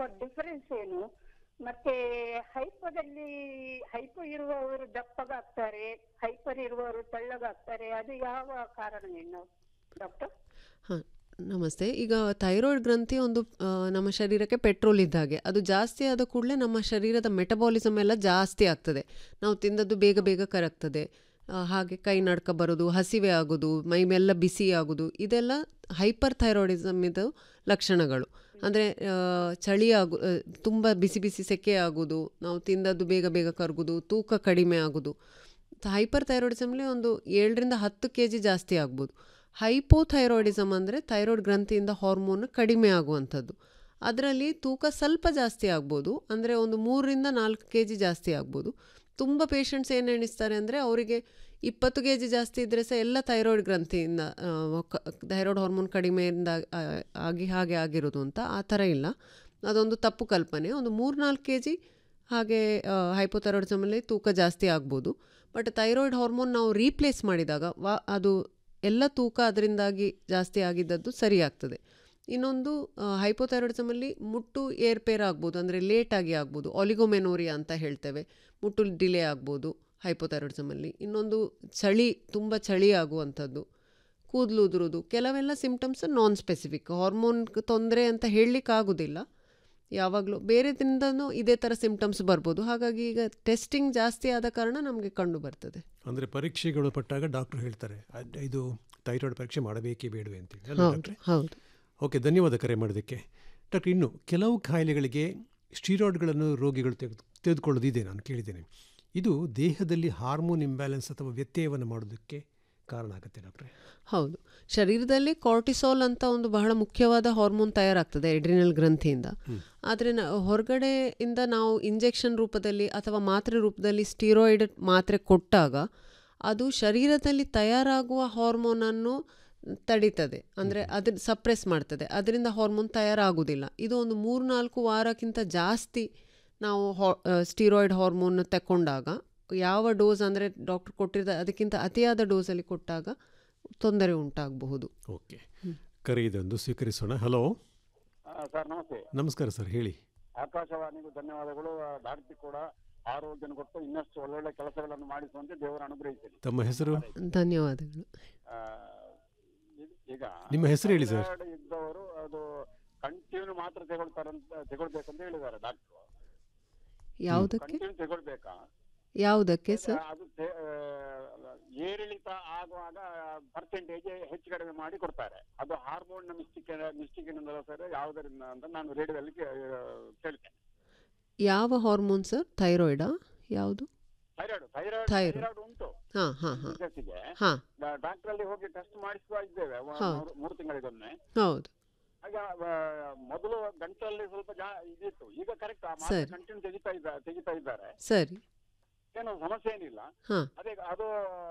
ಇರುವ ಡಿಫರೆನ್ಸ್ ಏನು ಮತ್ತೆ ಹೈಪದಲ್ಲಿ ಹೈಪೋ ಇರುವವರು ದಪ್ಪಗಾಗ್ತಾರೆ ಹೈಪರ್ ಇರುವವರು ತೆಳ್ಳಗಾಗ್ತಾರೆ ಅದು ಯಾವ ಕಾರಣ ಏನು ಡಾಕ್ಟರ್ ಹಾಂ ನಮಸ್ತೆ ಈಗ ಥೈರಾಯ್ಡ್ ಗ್ರಂಥಿ ಒಂದು ಆ, ನಮ್ಮ ಶರೀರಕ್ಕೆ ಪೆಟ್ರೋಲ್ ಇದ್ದ ಹಾಗೆ ಅದು ಜಾಸ್ತಿ ಆದ ಕೂಡಲೇ ನಮ್ಮ ಶರೀರದ ಮೆಟಬಾಲಿಸಮ್ ಎಲ್ಲ ಜಾಸ್ತಿ ಆಗ್ತದೆ ನಾವು ತಿಂದದ್ದು ಬೇಗ ಬೇಗ ಕರಗ್ತದೆ ಆ, ಹಾಗೆ ಕೈ ನಡ್ಕ ಬರೋದು ಹಸಿವೆ ಆಗೋದು ಮೈಮೆಲ್ಲ ಬಿಸಿ ಆಗೋದು ಇದೆಲ್ಲ ಹೈಪರ್ ಥೈರಾಯ್ಡಿಸಮ್ ಇದು ಲಕ್ಷಣಗಳು ಅಂದರೆ ಚಳಿ ಆಗು ತುಂಬ ಬಿಸಿ ಬಿಸಿ ಸೆಕೆ ಆಗೋದು ನಾವು ತಿಂದದ್ದು ಬೇಗ ಬೇಗ ಕರಗೋದು ತೂಕ ಕಡಿಮೆ ಆಗೋದು ಹೈಪರ್ ಥೈರಾಯ್ಡಿಸಮ್ಲಿ ಒಂದು ಏಳರಿಂದ ಹತ್ತು ಕೆ ಜಿ ಜಾಸ್ತಿ ಆಗ್ಬೋದು ಹೈಪೋಥೈರಾಯ್ಡಿಸಮ್ ಅಂದರೆ ಥೈರಾಯ್ಡ್ ಗ್ರಂಥಿಯಿಂದ ಹಾರ್ಮೋನ್ ಕಡಿಮೆ ಆಗುವಂಥದ್ದು ಅದರಲ್ಲಿ ತೂಕ ಸ್ವಲ್ಪ ಜಾಸ್ತಿ ಆಗ್ಬೋದು ಅಂದರೆ ಒಂದು ಮೂರರಿಂದ ನಾಲ್ಕು ಕೆ ಜಿ ಜಾಸ್ತಿ ಆಗ್ಬೋದು ತುಂಬ ಪೇಷಂಟ್ಸ್ ಏನು ಎಣಿಸ್ತಾರೆ ಅಂದರೆ ಅವರಿಗೆ ಇಪ್ಪತ್ತು ಕೆ ಜಿ ಜಾಸ್ತಿ ಇದ್ದರೆ ಸಹ ಎಲ್ಲ ಥೈರಾಯ್ಡ್ ಗ್ರಂಥಿಯಿಂದ ಥೈರಾಯ್ಡ್ ಹಾರ್ಮೋನ್ ಕಡಿಮೆಯಿಂದ ಆ, ಆಗಿ ಹಾಗೆ ಆಗಿರೋದು ಅಂತ ಆ ಥರ ಇಲ್ಲ ಅದೊಂದು ತಪ್ಪು ಕಲ್ಪನೆ ಒಂದು ಮೂರು ನಾಲ್ಕು ಕೆ ಜಿ ಹಾಗೆ ಹೈಪೋಥೈರಾಯ್ಡಿಸಮಲ್ಲಿ ತೂಕ ಜಾಸ್ತಿ ಆಗ್ಬೋದು ಬಟ್ ಥೈರಾಯ್ಡ್ ಹಾರ್ಮೋನ್ ನಾವು ರೀಪ್ಲೇಸ್ ಮಾಡಿದಾಗ ವಾ ಅದು ಎಲ್ಲ ತೂಕ ಅದರಿಂದಾಗಿ ಜಾಸ್ತಿ ಆಗಿದ್ದದ್ದು ಸರಿ ಆಗ್ತದೆ ಇನ್ನೊಂದು ಹೈಪೋಥೈರಾಯ್ಡಿಸಮಲ್ಲಿ ಮುಟ್ಟು ಏರ್ಪೇರ್ ಆಗ್ಬೋದು ಅಂದರೆ ಲೇಟಾಗಿ ಆಗ್ಬೋದು ಒಲಿಗೋಮೆನೋರಿಯಾ ಅಂತ ಹೇಳ್ತೇವೆ ಮುಟ್ಟು ಡಿಲೇ ಆಗ್ಬೋದು ಹೈಪೋಥೈರಾಯ್ಡಿಸಮಲ್ಲಿ ಇನ್ನೊಂದು ಚಳಿ ತುಂಬ ಚಳಿ ಆಗುವಂಥದ್ದು ಕೂದಲು ಉದುರೋದು ಕೆಲವೆಲ್ಲ ಸಿಮ್ಟಮ್ಸ್ ನಾನ್ ಸ್ಪೆಸಿಫಿಕ್ ಹಾರ್ಮೋನ್ ತೊಂದರೆ ಅಂತ ಹೇಳಲಿಕ್ಕಾಗೋದಿಲ್ಲ ಯಾವಾಗಲೂ ಬೇರೆದಿಂದನೂ ಇದೇ ಥರ ಸಿಮ್ಟಮ್ಸ್ ಬರ್ಬೋದು ಹಾಗಾಗಿ ಈಗ ಟೆಸ್ಟಿಂಗ್ ಜಾಸ್ತಿ ಆದ ಕಾರಣ ನಮಗೆ ಕಂಡು ಬರ್ತದೆ ಅಂದರೆ ಪರೀಕ್ಷೆಗಳು ಪಟ್ಟಾಗ ಡಾಕ್ಟರ್ ಹೇಳ್ತಾರೆ ಅದ್- ಇದು ಥೈರಾಯ್ಡ್ ಪರೀಕ್ಷೆ ಮಾಡಬೇಕೇ ಬೇಡವೆ ಅಂತೇಳಿ ಅಲ್ವಾ ಹೌದು ಡಾಕ್ಟ್ರೆ ಹೌದು ಓಕೆ ಧನ್ಯವಾದ ಕರೆ ಮಾಡೋದಕ್ಕೆ ಡಾಕ್ಟರ್ ಇನ್ನು ಕೆಲವು ಕಾಯಿಲೆಗಳಿಗೆ ಸ್ಟೀರಾಯ್ಡ್ಗಳನ್ನು ರೋಗಿಗಳು ತೆಗೆದು ತೆಗೆದುಕೊಳ್ಳೋದಿದೆ ನಾನು ಕೇಳಿದ್ದೇನೆ ಇದು ದೇಹದಲ್ಲಿ ಹಾರ್ಮೋನ್ ಇಂಬ್ಯಾಲೆನ್ಸ್ ಅಥವಾ ವ್ಯತ್ಯಯವನ್ನು ಮಾಡೋದಕ್ಕೆ ಕಾರಣ ಆಗುತ್ತೆ ಡಾಕ್ಟ್ರೆ ಹೌದು ಶರೀರದಲ್ಲಿ ಕಾರ್ಟಿಸಾಲ್ ಅಂತ ಒಂದು ಬಹಳ ಮುಖ್ಯವಾದ ಹಾರ್ಮೋನ್ ತಯಾರಾಗ್ತದೆ ಎಡ್ರಿನಲ್ ಗ್ರಂಥಿಯಿಂದ ಆದರೆ ನ ಹೊರಗಡೆಯಿಂದ ನಾವು ಇಂಜೆಕ್ಷನ್ ರೂಪದಲ್ಲಿ ಅಥವಾ ಮಾತ್ರೆ ರೂಪದಲ್ಲಿ ಸ್ಟೀರಾಯ್ಡ್ ಮಾತ್ರೆ ಕೊಟ್ಟಾಗ ಅದು ಶರೀರದಲ್ಲಿ ತಯಾರಾಗುವ ಹಾರ್ಮೋನನ್ನು ತಡೀತದೆ ಅಂದರೆ ಅದನ್ನ ಸಪ್ರೆಸ್ ಮಾಡ್ತದೆ ಅದರಿಂದ ಹಾರ್ಮೋನ್ ತಯಾರಾಗುವುದಿಲ್ಲ ಇದು ಒಂದು ಮೂರು ನಾಲ್ಕು ವಾರಕ್ಕಿಂತ ಜಾಸ್ತಿ ನಾವು ಹಾ ಸ್ಟೀರಾಯ್ಡ್ ಹಾರ್ಮೋನ್ ತಗೊಂಡಾಗ ಯಾವ ಡೋಸ್ ಅಂದರೆ ಡಾಕ್ಟರ್ ಕೊಟ್ಟಿದ್ದ ಅದಕ್ಕಿಂತ ಅತಿಯಾದ ಡೋಸಲ್ಲಿ ಕೊಟ್ಟಾಗ ತೊಂದರೆ ಉಂಟಾಗಬಹುದು ಓಕೆ ಕರೆ ಇದೊಂದು ಸ್ವೀಕರಿಸೋಣ ಹಲೋ ಸರ್ ನಮಸ್ತೆ ನಮಸ್ಕಾರ ಸರ್ ಹೇಳಿ ಆಕಾಶವಾಣಿಗೂ ಧನ್ಯವಾದಗಳು ಡಾಕ್ಟರ್ ಕೂಡ ಆರೋಗ್ಯನ ಕೊಟ್ಟು ಇನ್ನಷ್ಟು ಒಳ್ಳೊಳ್ಳೆ ಕೆಲಸಗಳನ್ನು ಮಾಡಿಸುವಂತೆ ದೇವರು ಅನುಗ್ರಹಿಸಲಿ ತಮ್ಮ ಹೆಸರು ಧನ್ಯವಾದಗಳು ಆ, ಇದ್- ಈಗ ನಿಮ್ಮ ಹೆಸರು ಹೇಳಿ ಸರ್. thyroid ಇದ್ದವರು ಅದು ಕಂಟಿನ್ಯೂ ಮಾತ್ರ ತಗೊಳ್ತಾರಂತ ತಗೊಳ್ಬೇಕಂತ ಹೇಳಿದ್ದಾರೆ ಡಾಕ್ಟರ್ ಯಾವುದಕ್ಕೆ ಕಂಟಿನ್ಯೂ ತಗೊಳ್ಬೇಕಾ ಯಾವುದಕ್ಕೆ ಸರ್ ಅದು ತೆ- ಆ, ಏರಿಳಿತ ಆಗುವಾಗ ಪರ್ಸೆಂಟೇಜ್ ಹೆಚ್ಚು ಕಡಿಮೆ ಮಾಡಿ ಕೊಡ್ತಾರೆ ಅದು ಹಾರ್ಮೋನ್ ಮಿಸ್ಟಿಕ್ ಮಿಸ್ಟಿಕ್ನಿಂದ ಸರ್ ಯಾವುದರಿಂದ ಅಂತ ನಾನು ರೇಡಿಯೋದಲ್ಲಿ ಕೇ- ಕೇಳ್ತೇನೆ ಯಾವ ಹಾರ್ಮೋನ್ ಸರ್ ಥೈರಾಯ್ಡಾ ಯಾವುದು ಥೈರಾಯ್ಡ್ ಥೈರಾಯ್ಡ್ Thyroid. ಥೈರಾಯ್ಡ್ ಉಂಟು ಹಾಂ ಹಾಂ ಹಾಂ ಮಿಸಸ್ಸಿಗೆ ಹಾಂ ಡಾಕ್ಟರ್ ಅಲ್ಲಿ ಹೋಗಿ ಟೆಸ್ಟ್ ಮಾಡಿಸುವ ಇದ್ದೇವೆ ವ- ಹೌದು. ಮೂರು- ಮೂರು ತಿಂಗಳಿಗೊಮ್ಮೆ ಹೌದು ಆಗ ಆ, ಮೊದಲು ಗಂಟಲಲ್ಲಿ ಸ್ವಲ್ಪ ಜಾ ಇದಿತ್ತು ಈಗ ಕರೆಕ್ಟ್ ಸರಿ. ಕಂಟಿನ್ಯೂ ತೆಗಿತಾ ಇದ್ದಾರೆ ತೆಗಿತಾ ಇದ್ದಾರೆ ಸರಿ ಏನು ಸಮಸ್ಯೆ ಏನಿಲ್ಲ ಹಾಂ ಅದೇ ಅದು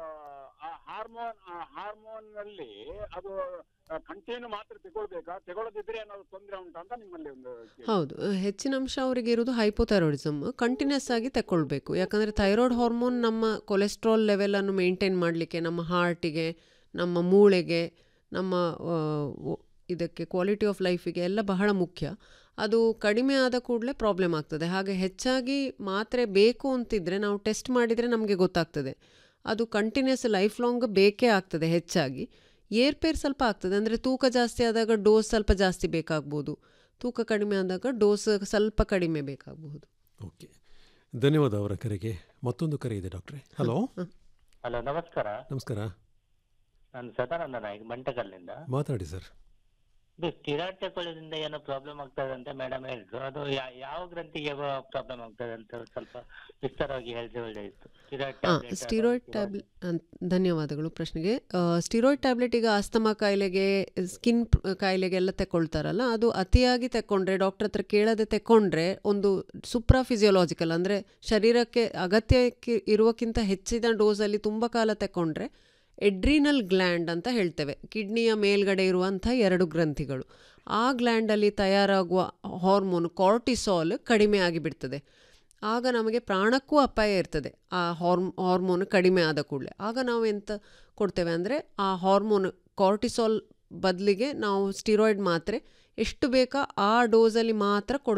ಹಾರ್ಮೋನ್ ಹಾರ್ಮೋನ್ ನಲ್ಲಿ ಅದು ಕಂಟಿನ್ಯೂ ಮಾತ್ರ ತಗೊಳ್ಬೇಕಾ ತಗೊಳ್ಳದಿದ್ರೆ ಏನಾದ್ರು ತೊಂದರೆ ಉಂಟಾ ಅಂತ ನಿಮ್ಮಲ್ಲಿ ಒಂದು ಕೇಳಿ. ಹೌದು ಅಹ್, ಹೆಚ್ಚಿನ ಅಂಶ ಅವರಿಗೆ ಇರೋದು ಹೈಪೋಥೈರಾಯ್ಡಿಸಮ್ ಕಂಟಿನ್ಯೂಸ್ ಆಗಿ ತಗೊಳ್ಬೇಕು ಯಾಕಂದರೆ ಥೈರಾಯ್ಡ್ ಹಾರ್ಮೋನ್ ನಮ್ಮ ಕೊಲೆಸ್ಟ್ರಾಲ್ ಲೆವೆಲನ್ನು ಮೇಂಟೈನ್ ಮಾಡಲಿಕ್ಕೆ ನಮ್ಮ ಹಾರ್ಟಿಗೆ ನಮ್ಮ ಮೂಳೆಗೆ ನಮ್ಮ ಆ, ಒ- ಇದಕ್ಕೆ ಕ್ವಾಲಿಟಿ ಆಫ್ ಲೈಫಿಗೆ ಎಲ್ಲ ಬಹಳ ಮುಖ್ಯ ಅದು ಕಡಿಮೆ ಆದ ಕೂಡಲೇ ಪ್ರಾಬ್ಲಮ್ ಆಗ್ತದೆ ಹಾಗೆ ಹೆಚ್ಚಾಗಿ ಮಾತ್ರೆ ಬೇಕು ಅಂತಿದ್ರೆ ನಾವು ಟೆಸ್ಟ್ ಮಾಡಿದರೆ ನಮಗೆ ಗೊತ್ತಾಗ್ತದೆ ಅದು ಕಂಟಿನ್ಯೂಸ್ ಲೈಫ್ ಲಾಂಗ್ ಬೇಕೇ ಆಗ್ತದೆ ಹೆಚ್ಚಾಗಿ ಏರ್ಪೇರ್ ಸ್ವಲ್ಪ ಆಗ್ತದೆ ಅಂದರೆ ತೂಕ ಜಾಸ್ತಿ ಆದಾಗ ಡೋಸ್ ಸ್ವಲ್ಪ ಜಾಸ್ತಿ ಬೇಕಾಗ್ಬೋದು ತೂಕ ಕಡಿಮೆ ಆದಾಗ ಡೋಸ್ ಸ್ವಲ್ಪ ಕಡಿಮೆ ಬೇಕಾಗಬಹುದು ಓಕೆ ಧನ್ಯವಾದ ಅವರ ಕರೆಗೆ ಮತ್ತೊಂದು ಕರೆ ಇದೆ ಡಾಕ್ಟ್ರೆ ಹಲೋ ಹಲೋ ನಮಸ್ಕಾರ ನಮಸ್ಕಾರ ನಾನು ಸದಾನಂದ ನಾಯ್ಕ ಬಂಟಕಲ್ನಿಂದ ಮಾತಾಡಿ ಸರ್ ಇದು ಸ್ಟಿರಾಯ್ಡ್ ತಗೊಳ್ಳೋದ್ರಿಂದ ಏನೋ ಪ್ರಾಬ್ಲಮ್ ಆಗ್ತದೆ ಅಂತ ಮೇಡಮ್ ಹೇಳಿದ್ರು ಅದು ಯಾ- ಯಾವ ಗ್ರಂಥಿಗೆ ಪ್ರಾಬ್ಲಮ್ ಆಗ್ತದೆ ಅಂತ ಸ್ವಲ್ಪ ವಿಸ್ತಾರವಾಗಿ ಹೇಳಿದ್ರೆ ಒಳ್ಳೆಯಿತ್ತು ಸ್ಟಿರಾಯ್ಡ್ ಹಾಂ tablet ಸ್ಟಿರಾಯ್ಡ್ ಅಥವಾ ಟ್ಯಾಬ್ಲೆಟ್ ಧನ್ಯವಾದಗಳು ಪ್ರಶ್ನೆಗೆ ಸ್ಟಿರಾಯ್ಡ್ ಟ್ಯಾಬ್ಲೆಟ್ ಈಗ ಆಸ್ತಮಾ ಕಾಯಿಲೆಗೆ ಸ್ಕಿನ್ ಕಾಯಿಲೆಗೆಲ್ಲ ತಗೊಳ್ತಾರಲ್ಲ ಅದು ಅತಿಯಾಗಿ ತಗೊಂಡ್ರೆ ಡಾಕ್ಟರ್ ಹತ್ರ ಕೇಳದೆ ತಗೊಂಡ್ರೆ ಒಂದು ಸುಪ್ರಾ ಫಿಸಿಯೋಲಾಜಿಕಲ್ ಅಂದರೆ ಶರೀರಕ್ಕೆ ಅಗತ್ಯಕ್ಕೆ ಇರುವಕ್ಕಿಂತ ಹೆಚ್ಚಿನ ಡೋಸಲ್ಲಿ ತುಂಬ ಕಾಲ ತಗೊಂಡ್ರೆ ಎಡ್ರಿನಲ್ ಗ್ಲ್ಯಾಂಡ್ ಅಂತ ಹೇಳ್ತೇವೆ ಕಿಡ್ನಿಯ ಮೇಲ್ಗಡೆ ಇರುವಂಥ ಎರಡು ಗ್ರಂಥಿಗಳು ಆ ಗ್ಲ್ಯಾಂಡಲ್ಲಿ ತಯಾರಾಗುವ ಹಾರ್ಮೋನ್ ಕಾರ್ಟಿಸಾಲ್ ಕಡಿಮೆ ಆಗಿಬಿಡ್ತದೆ ಆಗ ನಮಗೆ ಪ್ರಾಣಕ್ಕೂ ಅಪಾಯ ಇರ್ತದೆ ಆ ಹಾರ್ಮ್ ಹಾರ್ಮೋನ್ ಕಡಿಮೆ ಆದ ಕೂಡಲೇ ಆಗ ನಾವು ಎಂತ ಕೊಡ್ತೇವೆ ಅಂದರೆ ಆ ಹಾರ್ಮೋನ್ ಕಾರ್ಟಿಸಾಲ್ ಬದಲಿಗೆ ನಾವು ಸ್ಟಿರಾಯ್ಡ್ ಮಾತ್ರೆ ಎಷ್ಟು ಬೇಕಾ ಆ ಡೋಸಲ್ಲಿ ಮಾತ್ರ ಕೊಡಬೇಕು